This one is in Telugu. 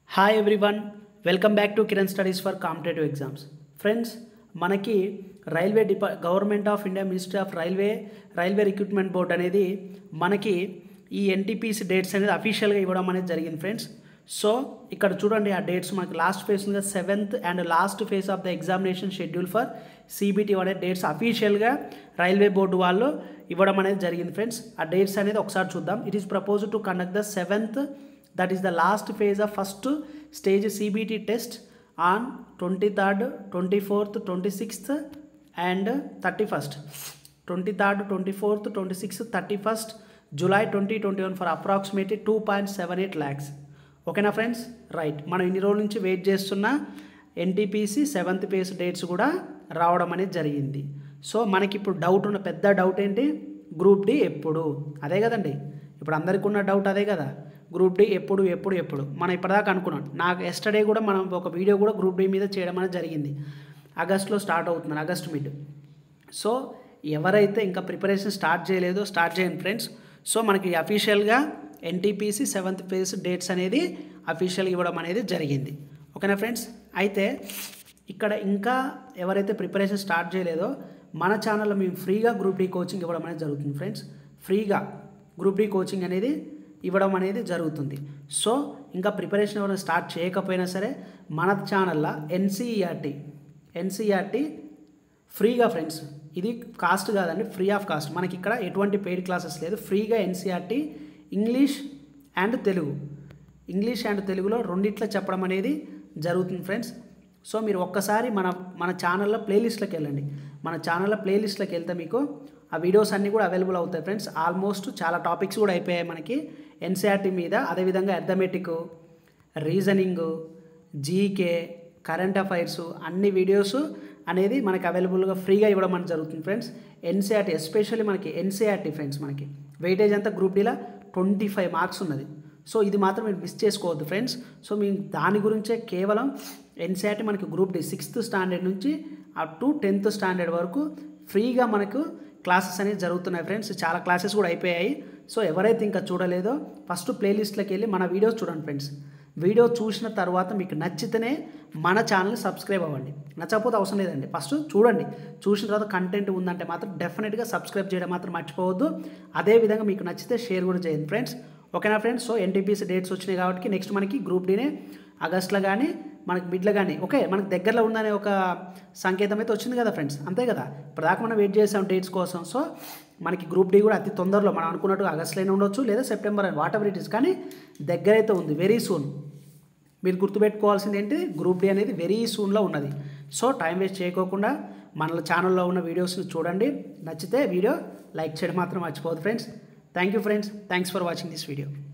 hi everyone welcome back to Kiran studies for competitive exams friends మనకి రైల్వే డిపా government of India ministry of railway railway recruitment board అనేది మనకి ఈ ఎన్టీపీసీ డేట్స్ అనేది అఫీషియల్గా ఇవ్వడం అనేది జరిగింది ఫ్రెండ్స్ సో ఇక్కడ చూడండి ఆ డేట్స్ మనకి లాస్ట్ ఫేజ్ ఉంది seventh and last phase of the examination schedule for CBT అనే డేట్స్ అఫీషియల్గా రైల్వే బోర్డు వాళ్ళు ఇవ్వడం అనేది జరిగింది ఫ్రెండ్స్ ఆ డేట్స్ అనేది ఒకసారి చూద్దాం it is propose to conduct the seventh that is the last phase of first stage CBT test on twenty third twenty fourth twenty sixth and thirty first twenty third twenty fourth twenty sixth thirty first July twenty twenty one for approximately two point seven eight lakhs ఓకేనా ఫ్రెండ్స్ రైట్ మనం ఇన్ని రోజుల నుంచి వెయిట్ చేస్తున్న ఎన్టీపీసీ సెవెంత్ పేస్ డేట్స్ కూడా రావడం అనేది జరిగింది సో మనకి ఇప్పుడు డౌట్ ఉన్న పెద్ద డౌట్ ఏంటి గ్రూప్ డి ఎప్పుడు అదే కదండి ఇప్పుడు అందరికీ ఉన్న డౌట్ అదే కదా గ్రూప్ డి ఎప్పుడు ఎప్పుడు ఎప్పుడు మనం ఇప్పటిదాకా అనుకున్నాం నాకు ఎస్టర్డే కూడా మనం ఒక వీడియో కూడా గ్రూప్ డి మీద చేయడం అనేది జరిగింది ఆగస్ట్లో స్టార్ట్ అవుతుంది ఆగస్ట్ మిడ్ సో ఎవరైతే ఇంకా ప్రిపరేషన్ స్టార్ట్ చేయలేదో స్టార్ట్ చేయండి ఫ్రెండ్స్ సో మనకి అఫీషియల్గా ఎన్టీపీసీ సెవెంత్ ఫేజ్ డేట్స్ అనేది అఫీషియల్గా ఇవ్వడం అనేది జరిగింది ఓకేనా ఫ్రెండ్స్ అయితే ఇక్కడ ఇంకా ఎవరైతే ప్రిపరేషన్ స్టార్ట్ చేయలేదో మన ఛానల్లో మేము ఫ్రీగా గ్రూప్ డి కోచింగ్ ఇవ్వడం అనేది జరుగుతుంది ఫ్రెండ్స్ ఫ్రీగా గ్రూప్ డి కోచింగ్ అనేది ఇవ్వడం అనేది జరుగుతుంది సో ఇంకా ప్రిపరేషన్ ఎవరైనా స్టార్ట్ చేయకపోయినా సరే మన ఛానల్లో ఎన్సీఈఆర్టీ ఎన్సీఆర్టీ ఫ్రీగా ఫ్రెండ్స్ ఇది కాస్ట్ కాదండి ఫ్రీ ఆఫ్ కాస్ట్ మనకి ఇక్కడ ఎటువంటి పెయిడ్ క్లాసెస్ లేదు ఫ్రీగా NCRT English and Telugu English and తెలుగులో రెండిట్లో చెప్పడం అనేది జరుగుతుంది ఫ్రెండ్స్ సో మీరు ఒక్కసారి మన మన ఛానల్లో ప్లేలిస్ట్లోకి వెళ్ళండి మన ఛానల్లో ప్లేలిస్ట్లోకి వెళ్తే మీకు ఆ వీడియోస్ అన్నీ కూడా అవైలబుల్ అవుతాయి ఫ్రెండ్స్ ఆల్మోస్ట్ చాలా టాపిక్స్ కూడా అయిపోయాయి మనకి ఎన్సీఆర్టీ మీద అదేవిధంగా arithmetic reasoning GK current affairs అన్ని వీడియోస్ అనేది మనకి అవైలబుల్గా ఫ్రీగా ఇవ్వడం అనేది జరుగుతుంది ఫ్రెండ్స్ ఎన్సీఆర్టీ ఎస్పెషల్లీ మనకి ఎన్సీఆర్టీ ఫ్రెండ్స్ మనకి వెయిటేజ్ అంతా గ్రూప్ డీలో ట్వంటీ ఫైవ్ మార్క్స్ ఉన్నది సో ఇది మాత్రం మీరు మిస్ చేసుకోవద్దు ఫ్రెండ్స్ సో మేము దాని గురించే కేవలం ఎన్సీఆర్టీ మనకి గ్రూప్ డి సిక్స్త్ స్టాండర్డ్ నుంచి అప్ టు టెన్త్ స్టాండర్డ్ వరకు ఫ్రీగా మనకు క్లాసెస్ అనేవి జరుగుతున్నాయి ఫ్రెండ్స్ చాలా క్లాసెస్ కూడా అయిపోయాయి సో ఎవరైతే ఇంకా చూడలేదో ఫస్ట్ ప్లేలిస్ట్లోకి వెళ్ళి మన వీడియోస్ చూడండి ఫ్రెండ్స్ వీడియో చూసిన తర్వాత మీకు నచ్చితేనే మన ఛానల్ని సబ్స్క్రైబ్ అవ్వండి నచ్చకపోతే అవసరం లేదండి ఫస్ట్ చూడండి చూసిన తర్వాత కంటెంట్ ఉందంటే మాత్రం డెఫినెట్గా సబ్స్క్రైబ్ చేయడం మాత్రం మర్చిపోవద్దు అదేవిధంగా మీకు నచ్చితే షేర్ కూడా చేయండి ఫ్రెండ్స్ ఓకేనా ఫ్రెండ్స్ సో ఎన్టీపీసీ డేట్స్ వచ్చినాయి కాబట్టి నెక్స్ట్ మనకి గ్రూప్ డీనే ఆగస్ట్లో కానీ మనకి మిడ్లో కానీ ఓకే మనకి దగ్గరలో ఉందనే ఒక సంకేతం అయితే వచ్చింది కదా ఫ్రెండ్స్ అంతే కదా ఇప్పటిదాకా మనం వెయిట్ చేసాం డేట్స్ కోసం సో మనకి గ్రూప్ డి కూడా అతి తొందరలో మనం అనుకున్నట్టు ఆగస్ట్లోనే ఉండొచ్చు లేదా సెప్టెంబర్ అని వాట్ ఎవర్ ఇట్ ఇస్ కానీ దగ్గర అయితే ఉంది వెరీ సూన్ మీరు గుర్తుపెట్టుకోవాల్సింది ఏంటి గ్రూప్ డి అనేది వెరీ సూన్లో ఉన్నది సో టైం వేస్ట్ చేయకోకుండా మన ఛానల్లో ఉన్న వీడియోస్ని చూడండి నచ్చితే వీడియో లైక్ చేయడం మాత్రం మర్చిపోదు friends thank you friends thanks for watching this video